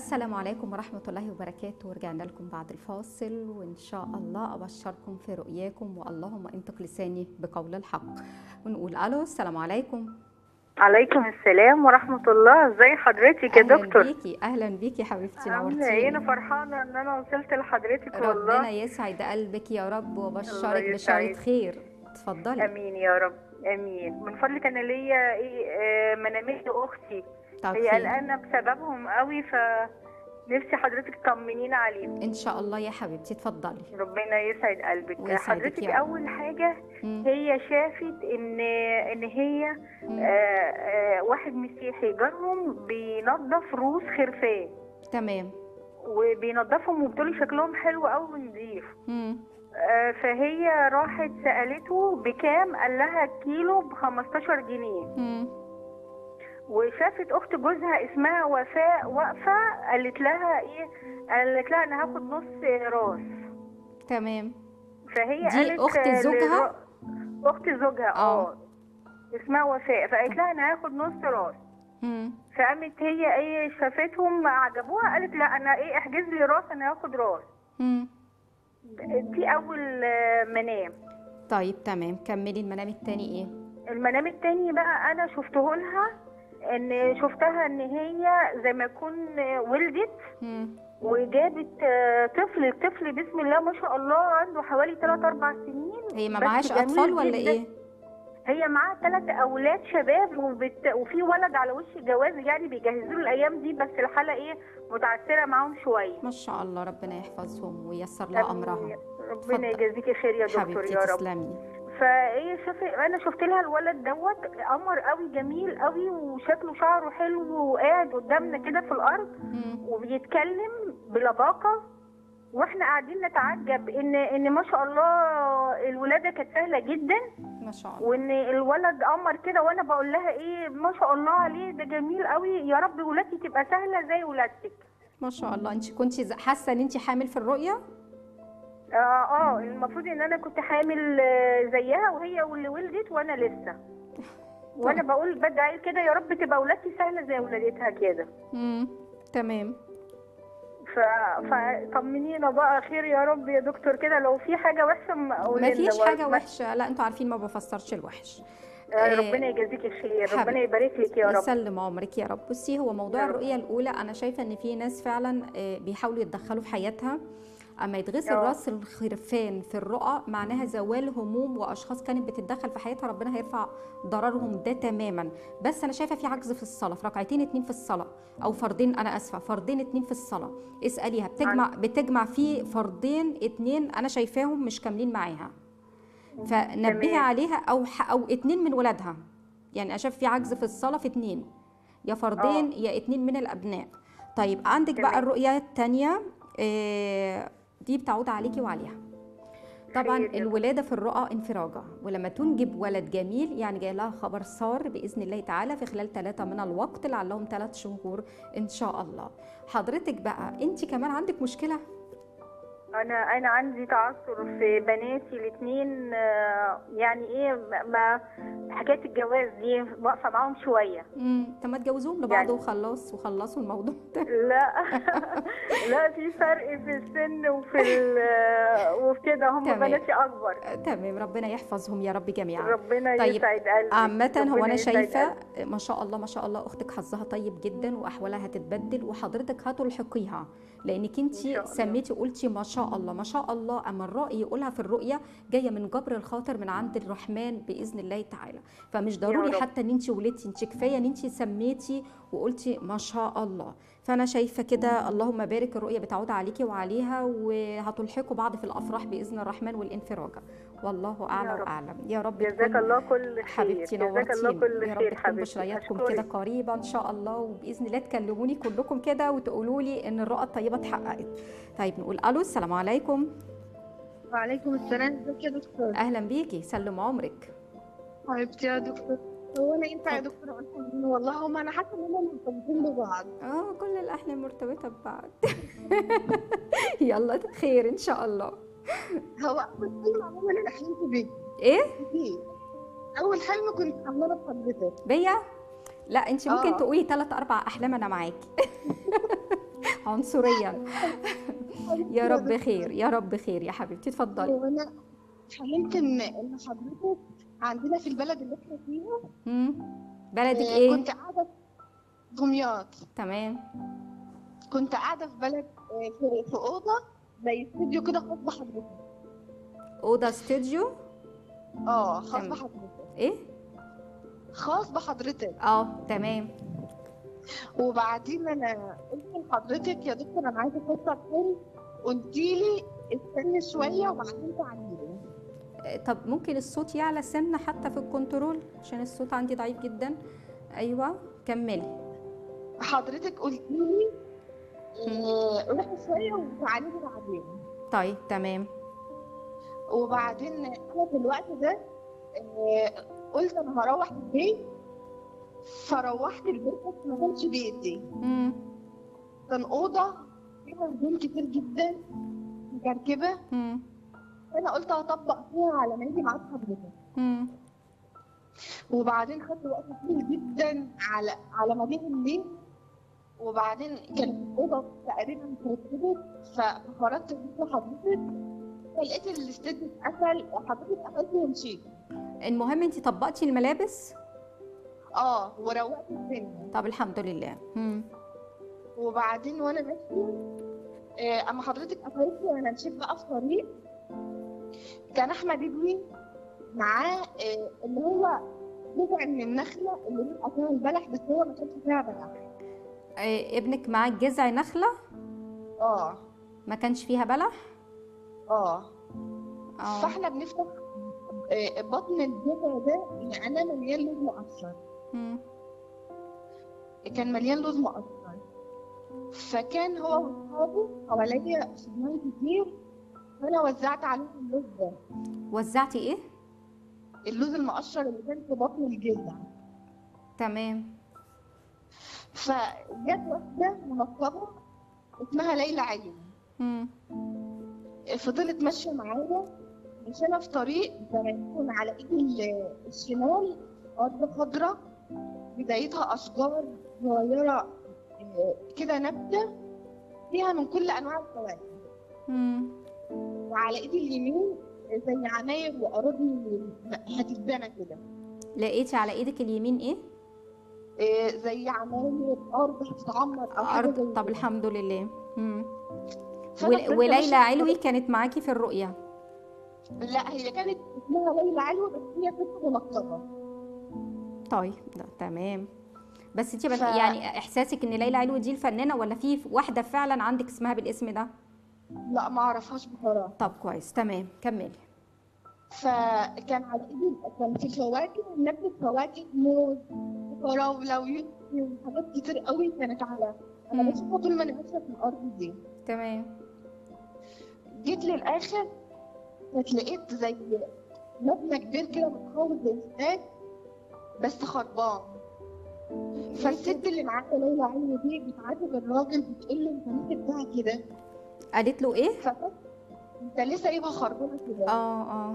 السلام عليكم ورحمة الله وبركاته ورجعنا لكم بعد الفاصل وإن شاء الله أبشركم في رؤياكم واللهم انطق لساني بقول الحق ونقول ألو السلام عليكم عليكم السلام ورحمة الله ازي حضرتك يا أهلا دكتور بيكي أهلا بيكي حبيبتي عاملة ايه انا نورتيني فرحانة ان انا وصلت لحضرتك ربنا والله يسعد قلبك يا رب الله وبشرك بشارة يسعدك. خير اتفضلي امين يا رب امين من فضلك انا ليا ايه آه، منامية اختي طب هي خير قلقانة بسببهم قوي ف نفسي حضرتك تطمنينا عليهم إن شاء الله يا حبيبتي اتفضلي ربنا يسعد قلبك ويسعدك حضرتك يا رب. اول حاجة مم. هي شافت ان ان هي مم. آه، آه، واحد مسيحي جارهم بينظف روس خرفان تمام وبينضفهم وبتقولي شكلهم حلو قوي ونضيف مم. آه، فهي راحت سألته بكام قال لها الكيلو ب 15 جنيه مم. وشافت اخت جوزها اسمها وفاء واقفه قالت لها ايه قالت لها انا هاخد نص راس تمام فهي دي قالت أخت آه، زوجها؟ للر- اخت زوجها آه. اه اسمها وفاء فقالت لها انا هاخد نص راس مم. فقامت هي ايه شافتهم عجبوها قالت لا انا ايه احجز لي راس انا هاخد راس مم. دي اول آه، منام طيب تمام كملي المنام التاني ايه المنام التاني بقى انا شفته لها ان شفتها ان هي زي ما يكون ولدت مم. وجابت آه، طفل الطفل بسم الله ما شاء الله عنده حوالي 3 4 سنين هي ما بس معهاش جميل اطفال ولا جداً. ايه هي معاها ثلاث اولاد شباب وبت... وفي ولد على وش جواز يعني بيجهزوا له الايام دي بس الحاله ايه متعثره معاهم شويه ما شاء الله ربنا يحفظهم وييسر لها امرها ربنا اتفضل. يجازيكي خير يا دكتور حبيبتي يا رب تسلمي فايه شوفي انا شفت لها الولد دوت قمر قوي جميل قوي وشكله شعره حلو وقاعد قدامنا كده في الارض مم. وبيتكلم بلباقه واحنا قاعدين نتعجب ان ان ما شاء الله الولاده كانت سهله جدا ما شاء الله وان الولد قمر كده وانا بقول لها ايه ما شاء الله عليه ده جميل قوي يا رب ولادتي تبقى سهله زي ولادتك ما شاء الله انت كنت حاسه ان انت حامل في الرؤيه اه اه المفروض ان انا كنت حامل آه، زيها وهي واللي ولدت وانا لسه وانا بقول بدعي كده يا رب تبقى ولادتي سهله زي ولادتها كده مم. تمام ف... فطمنينا بقى خير يا رب يا دكتور كده لو في حاجه وحشه ما ما قولي فيش لنا حاجه برضه. وحشه لا انتوا عارفين ما بفسرش الوحش آه، ربنا يجازيكي خير ربنا يبارك لك يا رب يسلم عمرك يا رب بصي هو موضوع يا رب. الرؤيه الاولى انا شايفه ان في ناس فعلا آه، بيحاولوا يتدخلوا في حياتها اما يتغسل اه. راس الخرفان في الرؤى معناها زوال هموم واشخاص كانت بتتدخل في حياتها ربنا هيرفع ضررهم ده تماما بس انا شايفه في عجز في الصلاه في ركعتين اتنين في الصلاه او فردين انا اسفه فردين اتنين في الصلاه اساليها بتجمع بتجمع في فردين اتنين انا شايفاهم مش كاملين معاها فنبهي تمام. عليها او ح- او اتنين من ولادها يعني اشوف في عجز في الصلاه في اتنين يا فردين يا اتنين من الابناء طيب عندك بقى تمام. الرؤيه الثانيه دي بتعود عليكي وعليها طبعا خير يا الولاده في الرؤى انفراجه ولما تنجب ولد جميل يعني جاي لها خبر سار باذن الله تعالى في خلال ثلاثه من الوقت لعلهم ثلاث شهور ان شاء الله حضرتك بقى انت كمان عندك مشكله انا انا عندي تعثر في بناتي الاثنين يعني ايه ما- ما حكايه الجواز دي واقفه معاهم شويه امم طب ما تجوزوهم لبعض يعني- وخلاص وخلصوا الموضوع ده لا لا في فرق في السن وفي ال- وفي كده هم تمام. بناتي اكبر تمام ربنا يحفظهم يا رب جميعا ربنا طيب، يسعد قلبك عامة هو ربنا أنا يسعد شايفة قلبك. ما شاء الله ما شاء الله أختك حظها طيب جدا وأحوالها هتتبدل وحضرتك هتلحقيها لأنك أنت إن شاء الله. سميتي قلتي ما شاء الله ما شاء الله أما الرأي يقولها في الرؤية جاية من جبر الخاطر من عند الرحمن بإذن الله تعالى فمش ضروري رب. حتى إن أنت ولدتي أنت كفاية إن أنت سميتي وقلتي ما شاء الله فأنا شايفة كده اللهم بارك الرؤية بتعود عليكي وعليها وهتلحقوا بعض في الأفراح بإذن الرحمن والانفراج والله أعلى رب. وأعلم يا رب جزاك تكون الله كل خير حبيبتي جزاك الله نورتيني كل يا رب خير تكون حبيبتي بشرياتكم أشكرك. كده قريبه ان شاء الله وباذن الله تكلموني كلكم كده وتقولوا لي ان الرؤى الطيبه اتحققت طيب نقول الو السلام عليكم وعليكم السلام ازيك يا دكتور اهلا بيكي سلم عمرك حبيبتي يا دكتور هو انا ينفع يا دكتور اقول لهم والله هم انا حاسه ان هم مرتبطين ببعض اه كل الاحلام مرتبطه ببعض يلا خير ان شاء الله هو اول حلم عموما انا حلمت بيه ايه بيه. اول حلم كنت عامله بحضرتك بيا لا انت ممكن آه. تقولي ثلاث اربع احلام انا معاكي عنصريا يا رب خير يا رب خير يا حبيبتي اتفضلي وانا حلمت ان ان حضرتك عندنا في البلد اللي احنا فيها مم. بلدك آه، ايه كنت قاعده في دمياط تمام كنت قاعده في بلد آه، في, في اوضه زي استوديو كده خاص بحضرتك اوضه استوديو اه خاص تمام. بحضرتك ايه خاص بحضرتك اه تمام وبعدين انا قلت لحضرتك يا دكتور انا عايزه افسر حلم قلتي لي استني شويه وبعدين تعالي آه، طب ممكن الصوت يعلى سنه حتى في الكنترول عشان الصوت عندي ضعيف جدا ايوه كملي حضرتك قلتي لي آه، روحي شويه وتعالي لي بعدين طيب تمام وبعدين انا في الوقت ده آه، قلت انا هروح البيت فروحت البيت بس ما كانش بيتي مم. كان اوضه فيها هدوم كتير جدا مكركبه مم. انا قلت هطبق فيها على ما يجي ميعاد حضرتك مم. وبعدين خدت وقت طويل جدا على على ما جه الليل وبعدين كانت الاوضه تقريبا مترتبه فخرجت البيت لحضرتك فلقيت الاستوديو اتقفل حضرتك قفلت ومشيت المهم انت طبقتي الملابس اه وروقت الدنيا طب الحمد لله مم. وبعدين وانا ماشيه آه، اما حضرتك قفلت وانا مشيت بقى في طريق كان احمد ابني معاه آه، اللي هو جزء من النخله اللي بيبقى فيها البلح بس هو ما كانش فيها بلح آه، ابنك معاه جذع نخله اه ما كانش فيها بلح اه اه فاحنا بنفتح آه، بطن الجذع ده لقيناه مليان لوز مقصر مم. كان مليان لوز مقصر فكان هو واصحابه حواليا صبيان كتير فانا وزعت عليهم اللوز ده وزعتي ايه اللوز المقشر اللي كان في بطن الجذع تمام فجت واحده منقبه اسمها ليلى علي مم. فضلت ماشيه معايا مشينا في طريق زي ما يكون على ايد ال- الشمال ارض خضراء بدايتها اشجار صغيره آه، كده نبته فيها من كل انواع الفواكه مم. وعلى ايد اليمين زي عماير واراضي هتتبنى كده لقيتي على ايدك اليمين ايه آه، زي عماير ارض هتتعمر او حاجه زي ارض طب كده. الحمد لله مم. فأنا ول- فضلت وليلى ماشية علوي كانت معاكي في الرؤيه لا هي كانت اسمها ليلى علوي بس هي ست منقبه طيب ده تمام بس انت بس ف- يعني احساسك ان ليلى علوي دي الفنانه ولا في واحده فعلا عندك اسمها بالاسم ده لا ما اعرفهاش بصراحه طب كويس تمام كملي فكان على ايدي كان في فواكه نبتة فواكه موز وفراولة ويوسفي وحاجات كتير قوي كانت على انا مم. بشوفها طول ما انا ماشيه في الارض دي تمام جيت للاخر كنت لقيت زي مبنى كبير كده متحول زي استاد بس خربان فالست اللي معايا ليلى علوي دي بتعاتب الراجل بتقول له انت ليه سبتها كده؟ قالت له ايه ففجأة انت ليه سايبها خربانه كده؟ اه اه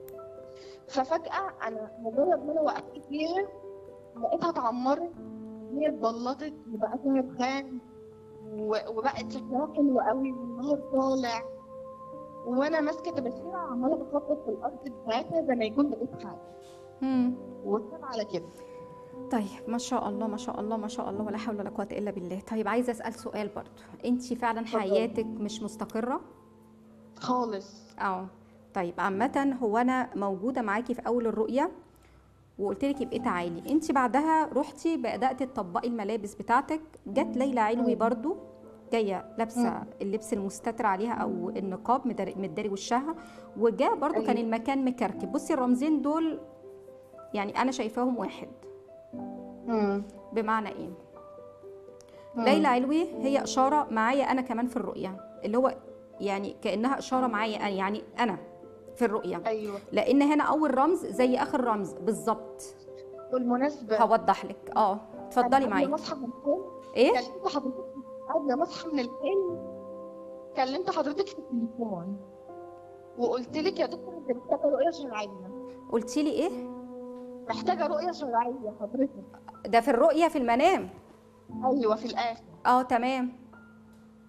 ففجأة أنا مجرد ما أنا وقفت فيها لقيتها اتعمرت هي اتبلطت وبقى فيها دخان و- وبقت شكلها حلو قوي والنهار طالع وأنا ماسكة طباشيرة عمالة بخبط في الأرض بتاعتها زي ما يكون لقيت حاجة مم. وكان على كده طيب ما شاء الله ما شاء الله ما شاء الله ولا حول ولا قوه الا بالله طيب عايزه اسال سؤال برضو انت فعلا اتفضلي. حياتك مش مستقره خالص اه طيب عامة هو أنا موجودة معاكي في أول الرؤية وقلت لك يبقى تعالي انت بعدها رحتي بدأتي تطبقي الملابس بتاعتك جت ليلى علوي مم. برضو جاية لابسة مم. اللبس المستتر عليها أو النقاب مداري, مداري وشها وجاء برضو كان أيوة. المكان مكركب بصي الرمزين دول يعني أنا شايفاهم واحد مم. بمعنى إيه مم. ليلى علوي هي إشارة معايا أنا كمان في الرؤية اللي هو يعني كأنها إشارة معايا أنا يعني أنا في الرؤية أيوه لان هنا اول رمز زي اخر رمز بالظبط بالمناسبة هوضح لك اه اتفضلي أنا قبل معايا ما أصحى من الحلم ايه كلمت حضرتك قبل ما أصحى من الحلم كلمت حضرتك في التليفون وقلت لك يا دكتور أنت محتاجة رؤية شرعية قلتي لي ايه محتاجة رؤية شرعية حضرتك ده في الرؤيه في المنام أيوة في الآخر اه تمام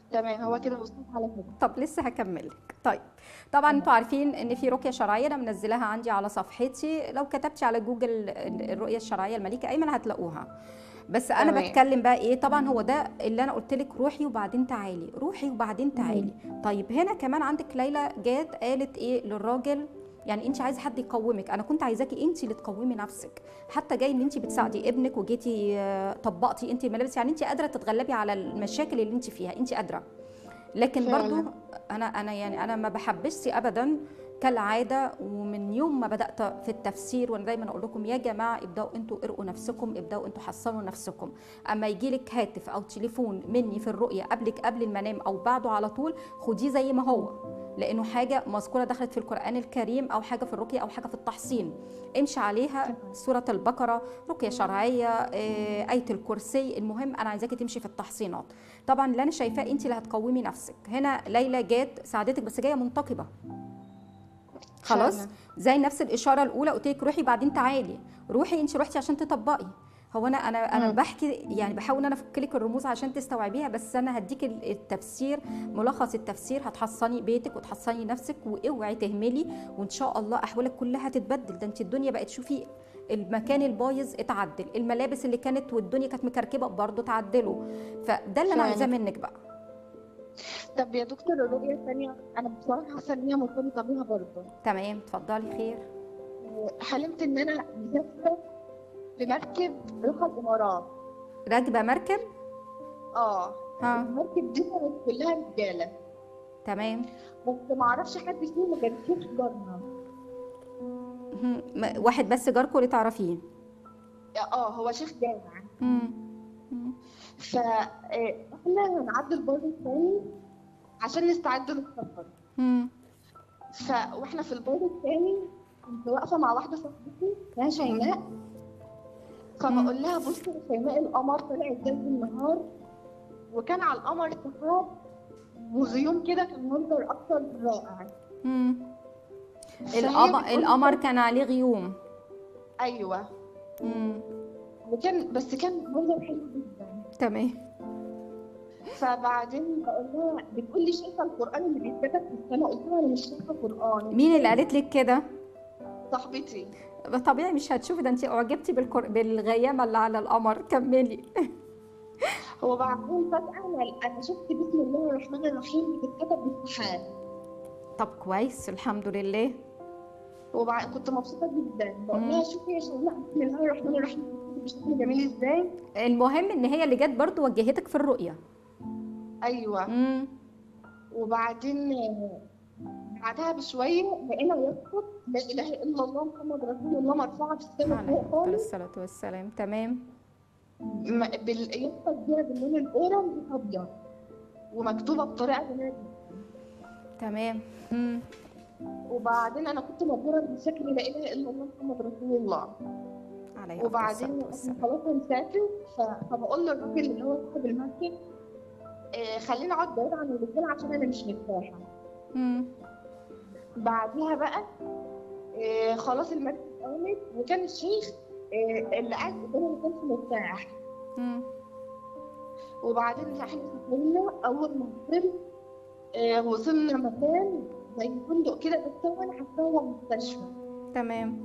تمام هو كده وصلت على كده طب لسه هكمل لك طيب طبعا انتوا عارفين ان في رقيه شرعيه انا منزلاها عندي على صفحتي لو كتبتي على جوجل ال- الرقيه الشرعيه الملكه ايمن هتلاقوها بس انا تمام. بتكلم بقى ايه طبعا هو ده اللي انا قلت لك روحي وبعدين تعالي روحي وبعدين تعالي طيب هنا كمان عندك ليلى جات قالت ايه للراجل يعني انت عايزه حد يقومك انا كنت عايزاكي انت اللي تقومي نفسك حتى جاي ان انت بتساعدي ابنك وجيتي آه، طبقتي انت الملابس يعني انت قادره تتغلبي على المشاكل اللي انت فيها انت قادره لكن فعلا. برضو انا انا يعني انا ما بحبش ابدا كالعاده ومن يوم ما بدات في التفسير وانا دايما اقول لكم يا جماعه ابداوا انتوا ارقوا نفسكم ابداوا انتوا حصنوا نفسكم اما يجي لك هاتف او تليفون مني في الرؤيه قبلك قبل المنام او بعده على طول خديه زي ما هو لانه حاجه مذكوره دخلت في القران الكريم او حاجه في الرقيه او حاجه في التحصين امشي عليها سوره البقره رقيه شرعيه آه، ايه الكرسي المهم انا عايزاكي تمشي في التحصينات طبعا اللي انا شايفاه انت اللي هتقومي نفسك هنا ليلى جات ساعدتك بس جايه منتقبه خلاص فعلا. زي نفس الاشاره الاولى قلت لك روحي بعدين تعالي روحي انت روحتي عشان تطبقي هو انا انا انا مم. بحكي يعني بحاول ان انا افك لك الرموز عشان تستوعبيها بس انا هديك ال- التفسير ملخص التفسير هتحصني بيتك وتحصني نفسك واوعي تهملي وان شاء الله احوالك كلها هتتبدل ده انت الدنيا بقت شوفي المكان البايظ اتعدل الملابس اللي كانت والدنيا كانت مكركبه برضه اتعدلوا فده اللي انا فعلا. عايزاه منك بقى طب يا دكتور الرؤية الثانية أنا بصراحة حاسة إن هي مرتبطة بيها برضه تمام اتفضلي خير حلمت إن أنا مسافرة بمركب رايحة الإمارات راكبه مركب اه ها المركب دي كانت كلها رجالة تمام بس ما اعرفش حد فيهم ما كانش جارنا مهم. م- واحد بس جاركو اللي تعرفيه اه هو شيخ جامع مم. مم. فاحنا هنعدي البر الثاني عشان نستعد للسفر مم. ف واحنا في البر الثاني كنت واقفه مع واحده صاحبتي اسمها شيماء فبقول لها بصي يا شيماء القمر طلع ازاي بالنهار وكان على القمر سحاب وغيوم كده كان منظر اكتر من رائع مم. فهي القمر بتقول- القمر كان عليه غيوم ايوه مم. وكان بس كان منظر حلو جدا تمام فبعدين بقول لها بتقول لي شايفه القران اللي بيتكتب في السماء قلت لها انا مش شايفه قران مين اللي قالت لك كده صاحبتي طبيعي مش هتشوفي ده انت اعجبتي بالكر... بالغيامه اللي على القمر كملي هو بعدين فجاه انا انا شفت بسم الله الرحمن الرحيم بتتكتب بالسحاب طب كويس الحمد لله وبعد كنت مبسوطه جدا بقول مم. لها شوفي يا شيماء بسم الله الرحمن الرحيم بتتكتب بشكل جميل ازاي المهم ان هي اللي جت برضو وجهتك في الرؤيه ايوه مم. وبعدين آه، بعدها بشويه لقينا يسقط لا اله الا الله محمد رسول الله مرفوعه في السماء عليه فوق أفضل خالص الصلاه والسلام تمام م- بال- يسقط بيها باللون الاورنج ابيض ومكتوبه بطريقه جميله جدا تمام مم. وبعدين انا كنت مبهوره بشكل لا اله الا الله محمد رسول الله عليه أفضل وبعدين الصلاه احنا والسلام خلاص هنسافر ف- فبقول للراجل اللي هو صاحب المركب آه، خليني اقعد بعيد عن الرجاله عشان انا مش مرتاحه مم. بعديها بقى آه، خلاص المركب قامت وكان الشيخ آه، اللي قاعد قدامي ما كانش مرتاح مم. وبعدين احنا سافرنا اول ما وصلنا آه، وصلنا مكان زي فندق كده بس هو انا حاساه هو مستشفى تمام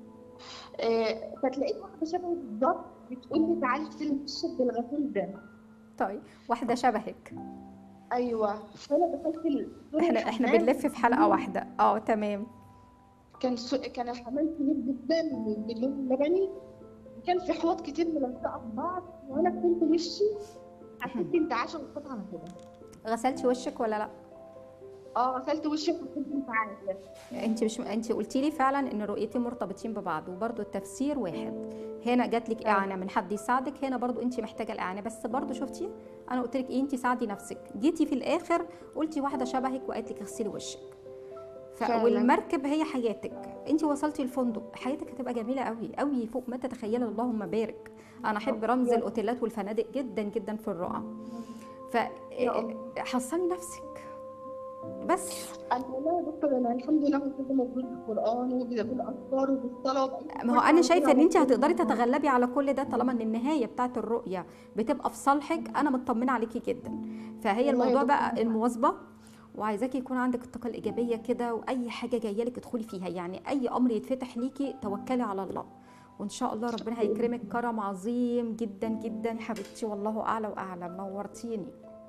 آه، فتلاقيت واحده شبهي بالظبط بتقول لي تعالي اغسلي وشك بالغسيل ده طيب واحده شبهك ايوه فانا دخلت ال- احنا احنا الحمام. بنلف في حلقه واحده اه تمام كان سو... كان الحمام كبير جدا باللون اللبني وكان في حوض كتير ملزقه في بعض وانا كنت وشي حسيت انتعاش وقفت على كده غسلتي وشك ولا لا اه غسلت وشي وحسيت انتعاش انت مش انت قلتي لي فعلا ان رؤيتين مرتبطين ببعض وبرضه التفسير واحد هنا جات لك اعانه من حد يساعدك هنا برضه انت محتاجه الاعانه بس برضه شفتي انا قلت لك ايه انت ساعدي نفسك جيتي في الاخر قلتي واحده شبهك وقالت لك اغسلي وشك ف... فعلا. والمركب هي حياتك انت وصلتي الفندق حياتك هتبقى جميله قوي قوي فوق ما تتخيلي اللهم بارك انا احب رمز يا- الاوتيلات والفنادق جدا جدا في الرؤى يا الله. فحصلي نفسك بس انا والله يا دكتور انا الحمد لله ملتزمه موجود بالقران وبالاذكار وبالصلاه وبأي ما هو حاجة انا شايفه ان انت ربنا هتقدري ربنا. تتغلبي على كل ده طالما ان النهايه بتاعت الرؤيه بتبقى في صالحك انا مطمنه عليكي جدا فهي والله يا الموضوع دكتور بقى أنت- المواظبه وعايزاكي يكون عندك الطاقه الايجابيه كده واي حاجه جايه لك ادخلي فيها يعني اي امر يتفتح ليكي توكلي على الله وان شاء الله ربنا هيكرمك كرم عظيم جدا جدا يا حبيبتي والله اعلى واعلم نورتيني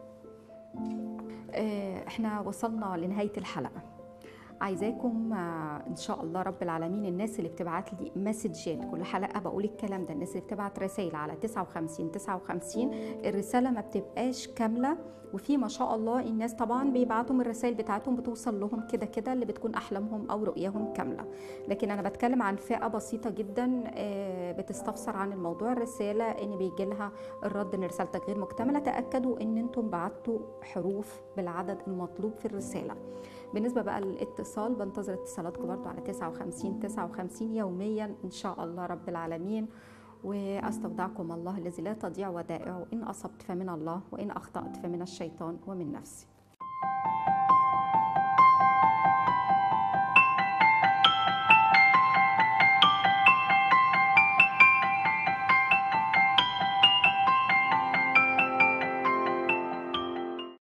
آه، احنا وصلنا لنهايه الحلقه عايزاكم آه، ان شاء الله رب العالمين الناس اللي بتبعت لي مسجات كل حلقه بقول الكلام ده الناس اللي بتبعت رسائل على 59 59 الرساله ما بتبقاش كامله وفي ما شاء الله الناس طبعا بيبعتوا من الرسائل بتاعتهم بتوصل لهم كده كده اللي بتكون احلامهم او رؤياهم كامله لكن انا بتكلم عن فئه بسيطه جدا آه، بتستفسر عن الموضوع الرساله ان بيجي لها الرد ان رسالتك غير مكتمله تاكدوا ان انتم بعتوا حروف بالعدد المطلوب في الرساله بالنسبه بقى للاتصال بنتظر اتصالاتكم برضو على 59 59 يوميا ان شاء الله رب العالمين واستودعكم الله الذي لا تضيع ودائعه ان اصبت فمن الله وان اخطات فمن الشيطان ومن نفسي